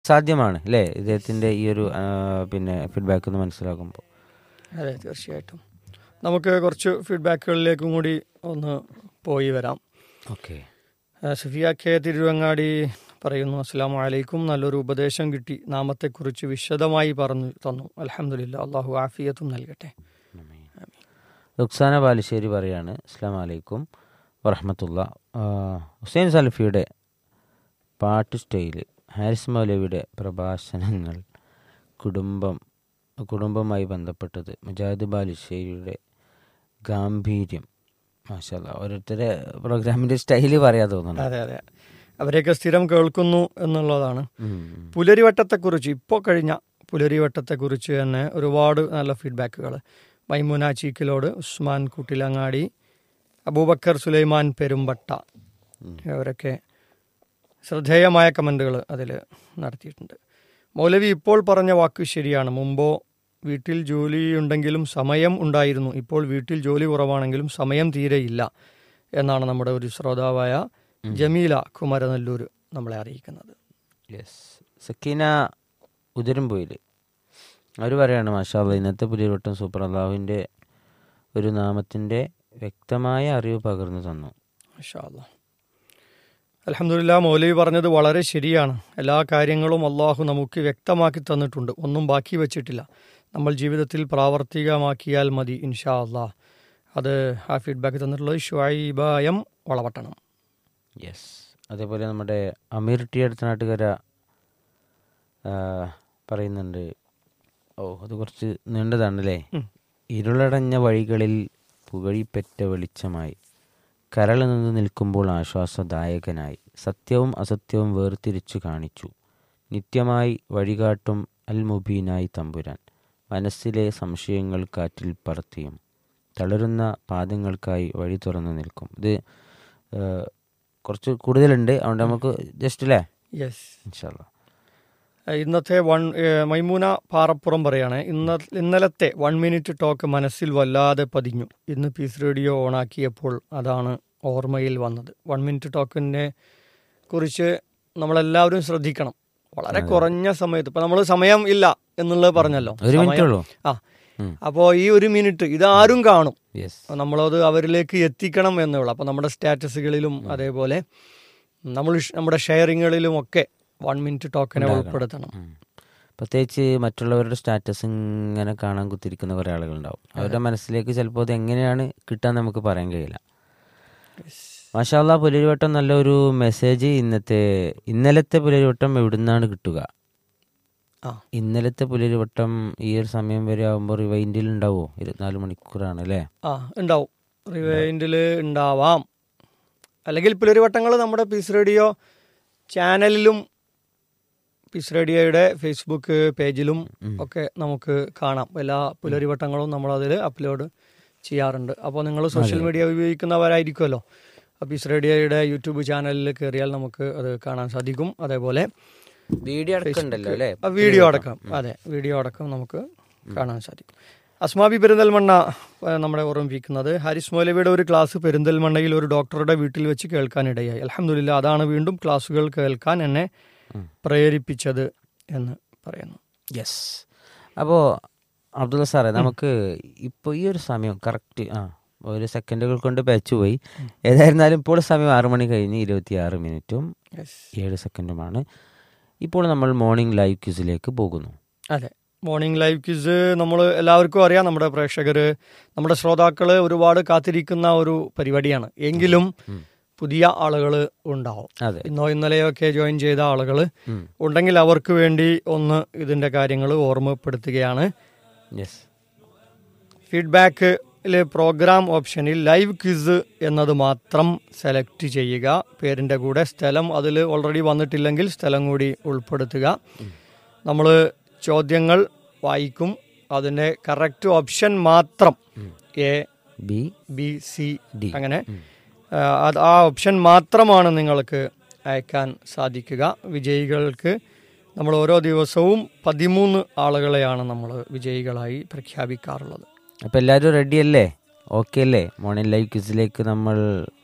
സാധ്യമാണ് അല്ലേ ഇദ്ദേഹത്തിന്റെ ഈ ഒരു ആ, പിന്നെ ഫീഡ്ബാക്ക് ഒന്ന് മനസ്സിലാക്കുമ്പോൾ അതെ തീർച്ചയായിട്ടും നമുക്ക് കുറച്ച് ഫീഡ്ബാക്കുകളിലേക്കും കൂടി ഒന്ന് പോയി വരാം ഓക്കെ ആ, സുഫിയ കെ തിരുവങ്ങാടി പറയുന്നു അസ്സാം വലൈക്കും നല്ലൊരു ഉപദേശം കിട്ടി നാമത്തെക്കുറിച്ച് വിശദമായി പറഞ്ഞു തന്നു അലഹമില്ല അള്ളാഹു ആഫിയത്തും നൽകട്ടെ റുക്സാന ബാലുശ്ശേരി പറയാണ് അസ്സാം വലൈക്കും വറഹമത്തുള്ള ഹുസൈൻ സൽഫിയുടെ പാട്ട് സ്റ്റൈല് ഹാരിസ് മൗലവിയുടെ പ്രഭാഷണങ്ങൾ കുടുംബം കുടുംബവുമായി ബന്ധപ്പെട്ടത് മുജാഹിദ് ബാലുശ്ശേരിയുടെ ഗാംഭീര്യം മാഷല്ല ഓരോരുത്തരെ പ്രോഗ്രാമിന്റെ സ്റ്റൈല് പറയാൻ തോന്നുന്നു അതെ അതെ അവരെയൊക്കെ സ്ഥിരം കേൾക്കുന്നു എന്നുള്ളതാണ് ഉം, ഉം. പുലരിവട്ടത്തെക്കുറിച്ച് ഇപ്പോൾ കഴിഞ്ഞ പുലരിവട്ടത്തെക്കുറിച്ച് തന്നെ ഒരുപാട് നല്ല ഫീഡ്ബാക്കുകൾ മൈമുന ചീക്കിലോട് ഉസ്മാൻ കുട്ടിലങ്ങാടി അബൂബക്കർ സുലൈമാൻ പെരുമ്പട്ട അവരൊക്കെ ശ്രദ്ധേയമായ കമൻറ്റുകൾ അതിൽ നടത്തിയിട്ടുണ്ട് മൗലവി ഇപ്പോൾ പറഞ്ഞ വാക്ക് ശരിയാണ് മുമ്പോ വീട്ടിൽ ജോലിയുണ്ടെങ്കിലും സമയം ഉണ്ടായിരുന്നു ഇപ്പോൾ വീട്ടിൽ ജോലി കുറവാണെങ്കിലും സമയം തീരെയില്ല എന്നാണ് നമ്മുടെ ഒരു ശ്രോതാവായ ജമീല കുമരനെല്ലൂർ നമ്മളെ അറിയിക്കുന്നത് യെസ് സക്കീന ഉതിരംപോയിൽ അവർ പറയാണ് മാഷാല്ല ഇന്നത്തെ പുലിവട്ടം സൂപ്പർ അള്ളാഹുവിൻ്റെ ഒരു നാമത്തിൻ്റെ വ്യക്തമായ അറിവ് പകർന്നു തന്നു അലഹമുല്ല മൗലവി പറഞ്ഞത് വളരെ ശരിയാണ് എല്ലാ കാര്യങ്ങളും അള്ളാഹു നമുക്ക് വ്യക്തമാക്കി തന്നിട്ടുണ്ട് ഒന്നും ബാക്കി വച്ചിട്ടില്ല നമ്മൾ ജീവിതത്തിൽ പ്രാവർത്തികമാക്കിയാൽ മതി ഇൻഷാ അള്ളാഹ് അത് ആ ഫീഡ്ബാക്ക് തന്നിട്ടുള്ളത് ഷുഐബായം വളവട്ടണം യെസ് അതേപോലെ നമ്മുടെ അമീർ ടി അടുത്ത നാട്ടുകാര ആ, പറയുന്നുണ്ട് ഓ അത് കുറച്ച് നീണ്ടതാണല്ലേ ഉം. ഇരുളടഞ്ഞ വഴികളിൽ പുകഴിപ്പെറ്റ വെളിച്ചമായി കരളിൽ നിന്ന് നിൽക്കുമ്പോൾ ആശ്വാസദായകനായി സത്യവും അസത്യവും വേർതിരിച്ചു കാണിച്ചു നിത്യമായി വഴികാട്ടും അൽ മുബീനായി തമ്പുരാൻ മനസ്സിലെ സംശയങ്ങൾ കാറ്റിൽ പറത്തിയും തളരുന്ന പാദങ്ങൾക്കായി വഴി തുറന്നു നിൽക്കും ഇത് ആ, കുറച്ച് കൂടുതലുണ്ട് അതുകൊണ്ട് നമുക്ക് ജസ്റ്റ് അല്ലേ യെസ് ഇൻഷാല്ലാ ഇന്നത്തെ വൺ ഏഹ് മൈമൂന പാറപ്പുറം പറയാണ് ഇന്ന ഇന്നലത്തെ വൺ മിനിറ്റ് ടോക്ക് മനസ്സിൽ വല്ലാതെ പതിഞ്ഞു ഇന്ന് പീസ് റേഡിയോ ഓണാക്കിയപ്പോൾ അതാണ് ഓർമ്മയിൽ വന്നത് വൺ മിനിറ്റ് ടോക്കിനെ കുറിച്ച് നമ്മളെല്ലാവരും ശ്രദ്ധിക്കണം വളരെ കുറഞ്ഞ സമയത്ത് ഇപ്പൊ നമ്മൾ സമയം ഇല്ല എന്നുള്ളത് പറഞ്ഞല്ലോ ഒരു സമയം- മിനിറ്റേ ഉള്ളൂ ആ ഉം. അപ്പോൾ ഈ ഒരു മിനിറ്റ് ഇതാരും കാണും യെസ് അപ്പോൾ നമ്മളത് അവരിലേക്ക് എത്തിക്കണം എന്നുള്ളൂ അപ്പോൾ നമ്മുടെ സ്റ്റാറ്റസുകളിലും അതേപോലെ നമ്മൾ ഷ്- നമ്മുടെ ഷെയറിങ്ങുകളിലും ഒക്കെ വൺ മിനിറ്റ് ടോക്കനെ ഉൾപ്പെടുത്തണം പ്രത്യേകിച്ച് മറ്റുള്ളവരുടെ സ്റ്റാറ്റസ് ഇങ്ങനെ കാണാൻ കുത്തിരിക്കുന്ന കുറേ ആളുകളുണ്ടാവും അവരുടെ മനസ്സിലേക്ക് ചിലപ്പോൾ അത് എങ്ങനെയാണ് കിട്ടാൻ നമുക്ക് പറയാൻ കഴിയില്ല മാഷാല്ല പുലരിവട്ടം നല്ലൊരു മെസ്സേജ് ഇന്നത്തെ ഇന്നലത്തെ പുലരിവട്ടം എവിടുന്നാണ് കിട്ടുക ആ ഇന്നലത്തെ പുലരിവട്ടം ഈ ഒരു സമയം വരെ ആകുമ്പോൾ റിവൈൻഡിൽ ഉണ്ടാവുമോ ഇരുപത്തിനാല് മണിക്കൂറാണ് അല്ലേ ആ ഉണ്ടാവും റിവൈൻഡിൽ ഉണ്ടാവാം അല്ലെങ്കിൽ പുലരിവട്ടങ്ങൾ നമ്മുടെ പീസ് റേഡിയോ ചാനലിലും പീസ് റേഡിയോയുടെ ഫേസ്ബുക്ക് പേജിലും ഒക്കെ നമുക്ക് കാണാം എല്ലാ പുലരിവട്ടങ്ങളും നമ്മളതിൽ അപ്ലോഡ് ചെയ്യാറുണ്ട് അപ്പോൾ നിങ്ങൾ സോഷ്യൽ മീഡിയ ഉപയോഗിക്കുന്നവരായിരിക്കുമല്ലോ അപ്പോൾ പീസ് റേഡിയോയുടെ യൂട്യൂബ് ചാനലിൽ കയറിയാൽ നമുക്ക് അത് കാണാൻ സാധിക്കും അതേപോലെ വീഡിയോ അടക്കമുണ്ടല്ലോ അല്ലേ ആ, വീഡിയോ അടക്കം അതെ വീഡിയോ അടക്കം നമുക്ക് കാണാൻ സാധിക്കും അസ്മാബി പെരിന്തൽമണ്ണ ആ, നമ്മളെ ഓർമ്മിപ്പിക്കുന്നത് ഹാരിസ് മൗലവിയുടെ ഒരു ക്ലാസ് പെരിന്തൽമണ്ണയിൽ ഒരു ഡോക്ടറുടെ വീട്ടിൽ വെച്ച് കേൾക്കാനിടയായി അലഹമുല്ല അതാണ് വീണ്ടും ക്ലാസ്സുകൾ കേൾക്കാൻ എന്നെ പ്രേരിപ്പിച്ചത് എന്ന് പറയുന്നു യെസ് അപ്പോൾ അബ്ദുള്ള സാറേ നമുക്ക് ഇപ്പോൾ ഈ ഒരു സമയം കറക്റ്റ് ആ ഒരു സെക്കൻഡുകൾ കൊണ്ട് പേച്ചു പോയി ഏതായിരുന്നാലും ഇപ്പോൾ സമയം ആറ് മണി കഴിഞ്ഞ് ഇരുപത്തി ആറ് മിനിറ്റും യെസ് ഏഴ് സെക്കൻഡുമാണ് ഇപ്പോൾ നമ്മൾ മോർണിംഗ് ലൈവ് ക്യൂസിലേക്ക് പോകുന്നു അതെ മോർണിംഗ് ലൈവ് ക്വിസ് നമ്മൾ എല്ലാവർക്കും അറിയാം നമ്മുടെ പ്രേക്ഷകർ നമ്മുടെ ശ്രോതാക്കൾ ഒരുപാട് കാത്തിരിക്കുന്ന ഒരു പരിപാടിയാണ് എങ്കിലും പുതിയ ആളുകൾ ഉണ്ടാവും അതെ ഇന്നോ ഇന്നലെയോ ഒക്കെ ജോയിൻ ചെയ്ത ആളുകൾ ഉം. ഉണ്ടെങ്കിൽ അവർക്ക് വേണ്ടി ഒന്ന് ഇതിന്റെ കാര്യങ്ങൾ ഓർമ്മപ്പെടുത്തുകയാണ് യെസ് ഫീഡ്ബാക്കിലെ പ്രോഗ്രാം ഓപ്ഷനിൽ ലൈവ് ക്വിസ് എന്നത് മാത്രം സെലക്ട് ചെയ്യുക പേരിന്റെ കൂടെ സ്ഥലം അതിൽ ഓൾറെഡി വന്നിട്ടില്ലെങ്കിൽ സ്ഥലം കൂടി ഉൾപ്പെടുത്തുക നമ്മൾ ചോദ്യങ്ങൾ വായിക്കും അതിന്റെ കറക്റ്റ് ഓപ്ഷൻ മാത്രം A B B C D അങ്ങനെ ആ, അത് ആ ഓപ്ഷൻ മാത്രമാണ് നിങ്ങൾക്ക് അയക്കാൻ സാധിക്കുക വിജയികൾക്ക് നമ്മൾ ഓരോ ദിവസവും പതിമൂന്ന് ആളുകളെയാണ് നമ്മൾ വിജയികളായി പ്രഖ്യാപിക്കാറുള്ളത് അപ്പോൾ എല്ലാവരും റെഡി അല്ലേ ഓക്കെ അല്ലേ മോർണിംഗ് ലൈവ് ക്യൂസിലേക്ക് നമ്മൾ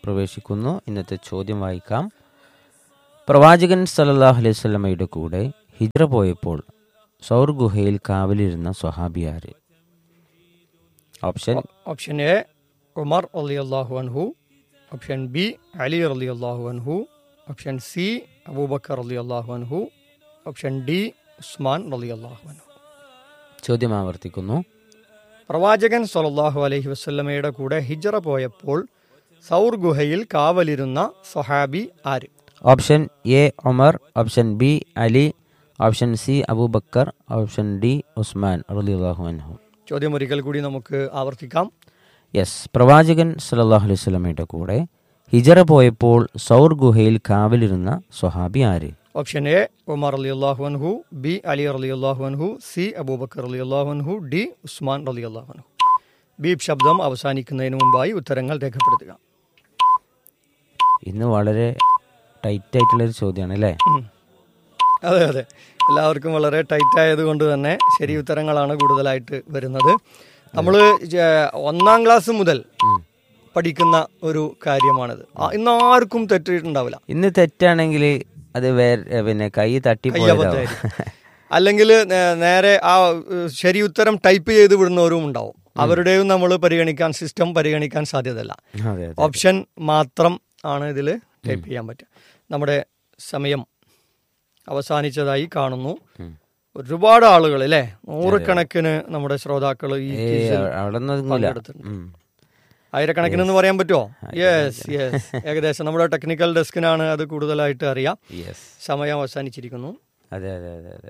പ്രവേശിക്കുന്നു ഇന്നത്തെ ചോദ്യം വായിക്കാം പ്രവാചകൻ സല്ലല്ലാഹു അലൈഹി സ്വലമയുടെ കൂടെ ഹിജ്റ പോയപ്പോൾ സൗർ ഗുഹയിൽ കാവലിരുന്ന സ്വഹാബിയാര് ഓപ്ഷൻ ഓപ്ഷൻ എ ഉമർ അലി അള്ളാഹു അൻഹു ഓപ്ഷൻ ബി അലി അലി അള്ളാഹു അൻഹു ഓപ്ഷൻ സി അബൂബക്കർ അലി അള്ളാഹു അൻഹു ഓപ്ഷൻ ഡി ഉസ്മാൻ അലി അള്ളാഹു അൻഹു ചോദ്യം ആവർത്തിക്കുന്നു പ്രവാചകൻ സല്ലല്ലാഹു അലൈഹി വസല്ലമയുടെ കൂടെ ഹിജ്റ പോയപ്പോൾ സൗർ ഗുഹയിൽ കാവലിരുന്ന സ്വഹാബി ആര് option A Umar option B Ali option C Abubakar option D Usman റളിയല്ലാഹു അൻഹു ചോദ്യം ഒരിക്കൽ കൂടി നമുക്ക് ആവർത്തിക്കാം യെസ് പ്രവാചകൻ സല്ലല്ലാഹു അലൈഹി വസല്ലമയുടെ കൂടെ ഹിജറ പോയപ്പോൾ സൗർ ഗുഹയിൽ കാവലിരുന്ന സ്വഹാബി ആര് ഓപ്ഷൻ എ ഉമർ അലി അള്ളാഹു അൻഹു ബി അലി അലി അള്ളാഹു അൻഹു സി അബൂബക്കർ അലി അള്ളാഹു അൻഹു ഡി ഉസ്മാൻ അലി അള്ളാഹു അൻഹു ബീപ് ശബ്ദം അവസാനിക്കുന്നതിന് മുമ്പായി ഉത്തരങ്ങൾ രേഖപ്പെടുത്തുക ഇന്ന് വളരെ ടൈറ്റ് ആയിട്ടുള്ളൊരു ചോദ്യമാണ് അല്ലേ ഉം. അതെ അതെ എല്ലാവർക്കും വളരെ ടൈറ്റ് ആയതുകൊണ്ട് തന്നെ ശരി ഉത്തരങ്ങളാണ് കൂടുതലായിട്ട് വരുന്നത് നമ്മൾ ഒന്നാം ക്ലാസ് മുതൽ പഠിക്കുന്ന ഒരു കാര്യമാണിത് ആ, ഇന്ന് ആർക്കും തെറ്റിയിട്ടുണ്ടാവില്ല ഇന്ന് തെറ്റാണെങ്കിൽ അത് വേറെ പിന്നെ കൈ തട്ടിപ്പോയതാവും കയ്യബദ്ധമായിരിക്കും അല്ലെങ്കിൽ നേരെ ആ ഏഹ്, ശരി ഉത്തരം ടൈപ്പ് ചെയ്ത് വിടുന്നവരും ഉണ്ടാവും അവരുടെയും നമ്മൾ പരിഗണിക്കാൻ സിസ്റ്റം പരിഗണിക്കാൻ സാധ്യതയല്ല അതെ അതെ ഓപ്ഷൻ മാത്രം ആണ് ഇതിൽ ടൈപ്പ് ചെയ്യാൻ പറ്റുക നമ്മുടെ സമയം അവസാനിച്ചതായി കാണുന്നു ഒരുപാട് ആളുകൾ അല്ലേ നൂറുകണക്കിന് നമ്മുടെ ശ്രോതാക്കൾ ഈ ഏയ് ക്വിസിൽ അവിടെ ഒന്നും പങ്കെടുത്തിട്ടുണ്ട്. ആയിരക്കണക്കിന് എന്ന് പറയാൻ പറ്റുമോ യെസ് യെസ് ഏകദേശം നമ്മുടെ ടെക്നിക്കൽ ഡെസ്കിനാണ് അത് കൂടുതലായിട്ട് അറിയാം യെസ് സമയം അവസാനിച്ചിരിക്കുന്നു അതെ അതെ അതെ അതെ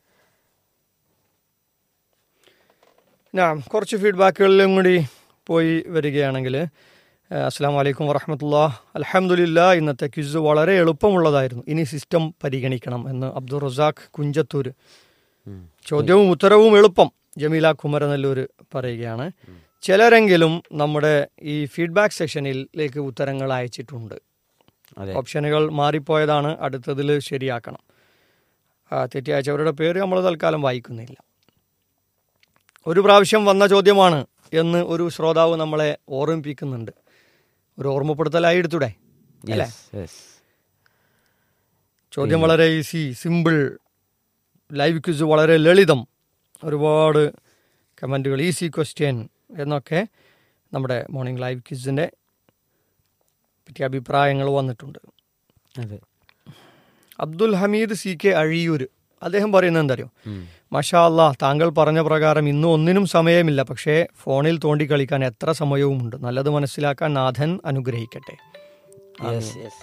ഞാൻ കുറച്ച് ഫീഡ്ബാക്കുകളിലും കൂടി പോയി വരികയാണെങ്കിൽ അസ്സാം വലൈക്കും വറഹമത്തുള്ള അലഹമുല്ല ഇന്നത്തെ ക്വിസ് വളരെ എളുപ്പമുള്ളതായിരുന്നു ഇനി സിസ്റ്റം പരിഗണിക്കണം എന്ന് അബ്ദുൾ റസാഖ് കുഞ്ചത്തൂർ ഉം. ചോദ്യവും ഉത്തരവും എളുപ്പം ജമീല കുമരനെല്ലൂർ പറയുകയാണ് ചിലരെങ്കിലും നമ്മുടെ ഈ ഫീഡ്ബാക്ക് സെഷനിലേക്ക് ഉത്തരങ്ങൾ അയച്ചിട്ടുണ്ട് അതെ ഓപ്ഷനുകൾ മാറിപ്പോയതാണ് അടുത്തതിൽ ശരിയാക്കണം ആ, തെറ്റി അയച്ചവരുടെ പേര് നമ്മൾ തൽക്കാലം വായിക്കുന്നില്ല ഒരു പ്രാവശ്യം വന്ന ചോദ്യമാണ് എന്ന് ഒരു ശ്രോതാവ് നമ്മളെ ഓർമ്മിപ്പിക്കുന്നുണ്ട് ഒരു ഓർമ്മപ്പെടുത്തലായി എടുത്തൂടെ അല്ലേ യെസ് യെസ് ചോദ്യം വളരെ ഈസി സിമ്പിൾ ലൈവ് ക്വിസ് വളരെ ലളിതം ഒരുപാട് കമൻറ്റുകൾ ഈസി ക്വസ്റ്റ്യൻ എന്നൊക്കെ നമ്മുടെ മോർണിംഗ് ലൈവ് ക്വിസിൻ്റെ പറ്റി അഭിപ്രായങ്ങൾ വന്നിട്ടുണ്ട് അതെ അബ്ദുൽ ഹമീദ് സി കെ അഴിയൂർ അദ്ദേഹം പറയുന്നത് എന്താ അറിയോ ഉം. മഷാ അല്ലാ താങ്കൾ പറഞ്ഞ പ്രകാരം ഇന്ന് ഒന്നിനും സമയമില്ല പക്ഷേ ഫോണിൽ തോണ്ടി കളിക്കാൻ എത്ര സമയവുമുണ്ട് നല്ലത് മനസ്സിലാക്കാൻ നാഥൻ അനുഗ്രഹിക്കട്ടെ യെസ് യെസ്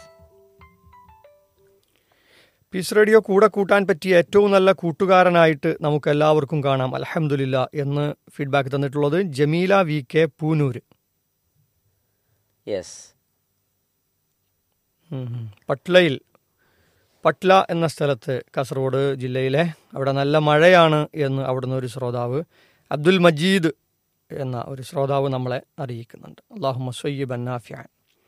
പീസ് റേഡിയോ കൂടെ കൂട്ടാൻ പറ്റിയ ഏറ്റവും നല്ല കൂട്ടുകാരനായിട്ട് നമുക്ക് എല്ലാവർക്കും കാണാം അലഹമുല്ല എന്ന് ഫീഡ്ബാക്ക് തന്നിട്ടുള്ളത് Jameela V K Poonoor yes ഉം ഉം. പട്ലയിൽ പട്ല എന്ന സ്ഥലത്ത് കാസർഗോഡ് ജില്ലയിലെ അവിടെ നല്ല മഴയാണ് എന്ന് അവിടുന്ന് ഒരു ശ്രോതാവ് അബ്ദുൽ മജീദ് എന്ന ഒരു ശ്രോതാവ് നമ്മളെ അറിയിക്കുന്നുണ്ട് അള്ളാഹു മസയ്യബ് അന്നാഫിയാൻ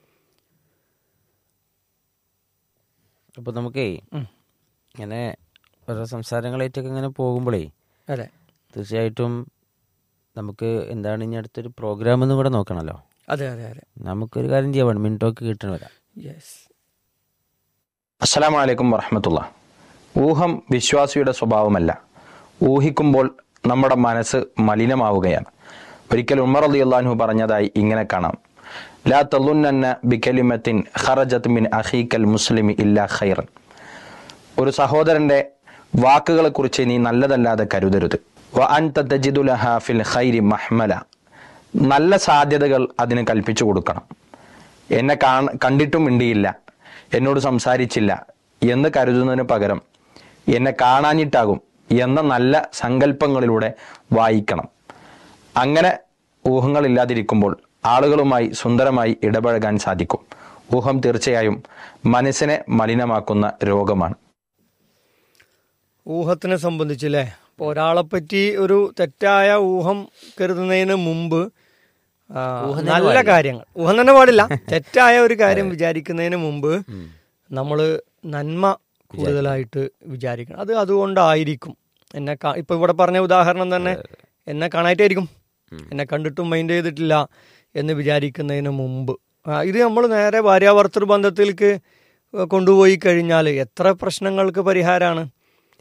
അപ്പോൾ നമുക്കേ ഉം. ഇങ്ങനെ ഓരോ സംസാരങ്ങളായിട്ടൊക്കെ ഇങ്ങനെ പോകുമ്പോഴേ അതെ തീർച്ചയായിട്ടും നമുക്ക് എന്താണ് ഇനി അടുത്തൊരു പ്രോഗ്രാം എന്ന് കൂടെ നോക്കണമല്ലോ അതെ അതെ അതെ നമുക്കൊരു കാര്യം ചെയ്യാം വൺ മിനിറ്റൊക്കെ കിട്ടണ വരാം യെസ് അസ്സലാമു അലൈക്കും വറഹമത്തുള്ള ഊഹം വിശ്വാസിയുടെ സ്വഭാവമല്ല ഊഹിക്കുമ്പോൾ നമ്മുടെ മനസ്സ് മലിനമാവുകയാണ് ഒരിക്കൽ ഉമർ അലി അള്ളാഹു പറഞ്ഞതായി ഇങ്ങനെ കാണാം ലാ തലുന്നന്ന ബിക്കലിമത്തിൻ ഖറജത്ത് മിൻ അഹീക്കൽ മുസ്ലിമി ഇല്ലാ ഖൈറൻ ഒരു സഹോദരന്റെ വാക്കുകളെ കുറിച്ച് നീ നല്ലതല്ലാതെ കരുതരുത് വ അൻത തജിദു ലഹാ ഫിൽ ഖൈരി മഹ്മല നല്ല സാധ്യതകൾ അതിന് കൽപ്പിച്ചു കൊടുക്കണം എന്നെ കാണ കണ്ടിട്ടും മിണ്ടിയില്ല എന്നോട് സംസാരിച്ചില്ല എന്ന് കരുതുന്നതിന് പകരം എന്നെ കാണാഞ്ഞിട്ടാകും എന്ന നല്ല സങ്കല്പങ്ങളിലൂടെ വായിക്കണം അങ്ങനെ ഊഹങ്ങളില്ലാതിരിക്കുമ്പോൾ ആളുകളുമായി സുന്ദരമായി ഇടപഴകാൻ സാധിക്കും ഊഹം തീർച്ചയായും മനസ്സിനെ മലിനമാക്കുന്ന രോഗമാണ് ഊഹത്തിനെ സംബന്ധിച്ചല്ലേ ഇപ്പോൾ ഒരാളെപ്പറ്റി ഒരു തെറ്റായ ഊഹം കരുതുന്നതിന് മുമ്പ് ആ, നല്ല കാര്യങ്ങൾ ഊഹം തന്നെ പാടില്ല തെറ്റായ ഒരു കാര്യം വിചാരിക്കുന്നതിന് മുമ്പ് നമ്മൾ നന്മ കൂടുതലായിട്ട് വിചാരിക്കണം അത് അതുകൊണ്ടായിരിക്കും എന്നെ കാ- ഇപ്പൊ ഇവിടെ പറഞ്ഞ ഉദാഹരണം തന്നെ എന്നെ കാണായിട്ടായിരിക്കും എന്നെ കണ്ടിട്ടും മൈൻഡ് ചെയ്തിട്ടില്ല എന്ന് വിചാരിക്കുന്നതിന് മുമ്പ് ആ, ഇത് നമ്മൾ നേരെ ഭാര്യാഭർത്തൃ ബന്ധത്തിലേക്ക് കൊണ്ടുപോയി കഴിഞ്ഞാൽ എത്ര പ്രശ്നങ്ങൾക്ക് പരിഹാരമാണ്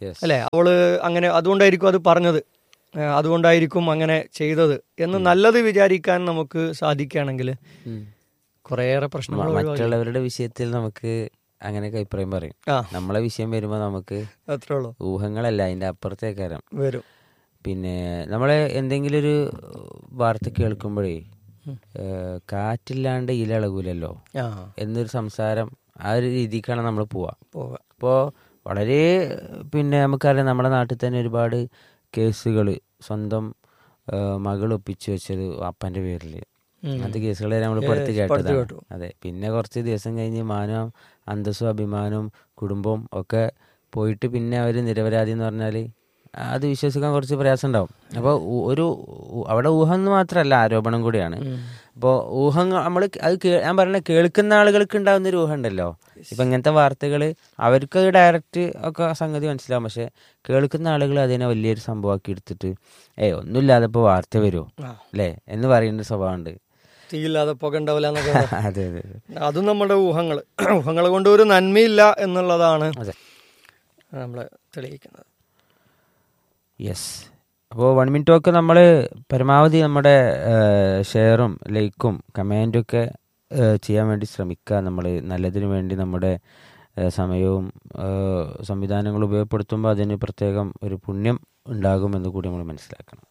Yes. അല്ലെ അവള് അങ്ങനെ അതുകൊണ്ടായിരിക്കും അത് പറഞ്ഞത് ഏ, അതുകൊണ്ടായിരിക്കും അങ്ങനെ ചെയ്തത് എന്ന് നല്ലത് വിചാരിക്കാൻ നമുക്ക് സാധിക്കുകയാണെങ്കിൽ ഉം. കുറേയേറെ പ്രശ്നങ്ങൾ മ- ഒഴിവാക്കി. മറ്റുള്ളവരുടെ വിഷയത്തിൽ നമുക്ക് അങ്ങനെയൊക്കെ അഭിപ്രായം പറയും ആ നമ്മളെ വിഷയം വരുമ്പോൾ നമുക്ക് അത്രേ ഉള്ളൂ ഊഹങ്ങളല്ല അതിന്റെ അപ്പുറത്തേക്കാരം വരും പിന്നെ നമ്മളെ എന്തെങ്കിലും ഒരു വാർത്ത കേൾക്കുമ്പോഴേ ഏഹ്, കാറ്റില്ലാണ്ട് ഇല ഇളകൂലല്ലോ ആ എന്നൊരു സംസാരം ആ ഒരു രീതിക്കാണ് നമ്മൾ പോവാ പോകാം അപ്പോൾ വളരെ പിന്നെ നമുക്കറിയാം നമ്മുടെ നാട്ടിൽ തന്നെ ഒരുപാട് കേസുകൾ സ്വന്തം ഏഹ്, മകൾ ഒപ്പിച്ചു വെച്ചത് അപ്പൻ്റെ പേരിൽ അങ്ങനത്തെ കേസുകൾ നമ്മൾ പുറത്ത് കേട്ടതാണ് കേട്ടു. അതെ പിന്നെ കുറച്ച് ദിവസം കഴിഞ്ഞ് മാനവും അന്തസ്സും അഭിമാനവും കുടുംബവും ഒക്കെ പോയിട്ട് പിന്നെ അവർ നിരപരാധി എന്ന് പറഞ്ഞാൽ അത് വിശ്വസിക്കാൻ കുറച്ച് പ്രയാസം ഉണ്ടാവും അപ്പോൾ ഒരു ഊ- അവിടെ ഊഹം എന്ന് മാത്രമല്ല ആരോപണം കൂടിയാണ് അപ്പോൾ ഊഹങ്ങൾ നമ്മൾ അത് കേ- ഞാൻ പറഞ്ഞ കേൾക്കുന്ന ആളുകൾക്ക് ഉണ്ടാകുന്ന ഒരു ഊഹം ഉണ്ടല്ലോ ഇപ്പം ഇങ്ങനത്തെ വാർത്തകൾ അവർക്ക് ഡയറക്റ്റ് ഒക്കെ സംഗതി മനസ്സിലാവും പക്ഷെ കേൾക്കുന്ന ആളുകൾ അതിനെ വലിയൊരു സംഭവമാക്കി എടുത്തിട്ട് ഏ ഒന്നുമില്ലാതെ ഇപ്പോൾ വാർത്ത വരുമോ ആ. അല്ലേ എന്ന് പറയുന്ന ഒരു സ്വഭാവമുണ്ട് തീയില്ലാതെ പുക ഉണ്ടാവില്ല എന്നൊക്കെ അതെ അതെ അതെ അതും നമ്മുടെ ഊഹങ്ങൾ ഊഹങ്ങൾ കൊണ്ട് ഒരു നന്മയില്ല എന്നുള്ളതാണ് അതെ നമ്മൾ തെളിയിക്കുന്നത് യെസ് അപ്പോൾ വൺ മിനിറ്റ് ടോക്ക് നമ്മൾ പരമാവധി നമ്മുടെ ഷെയറും ലൈക്കും കമൻറ്റും ഒക്കെ ഏഹ്, ചെയ്യാൻ വേണ്ടി ശ്രമിക്കുക നമ്മൾ നല്ലതിനു വേണ്ടി നമ്മുടെ ഏഹ്, സമയവും ഏഹ്, സംവിധാനങ്ങളും ഉപയോഗപ്പെടുത്തുമ്പോൾ അതിന് പ്രത്യേകം ഒരു പുണ്യം ഉണ്ടാകുമെന്ന് കൂടി നമ്മൾ മനസ്സിലാക്കണം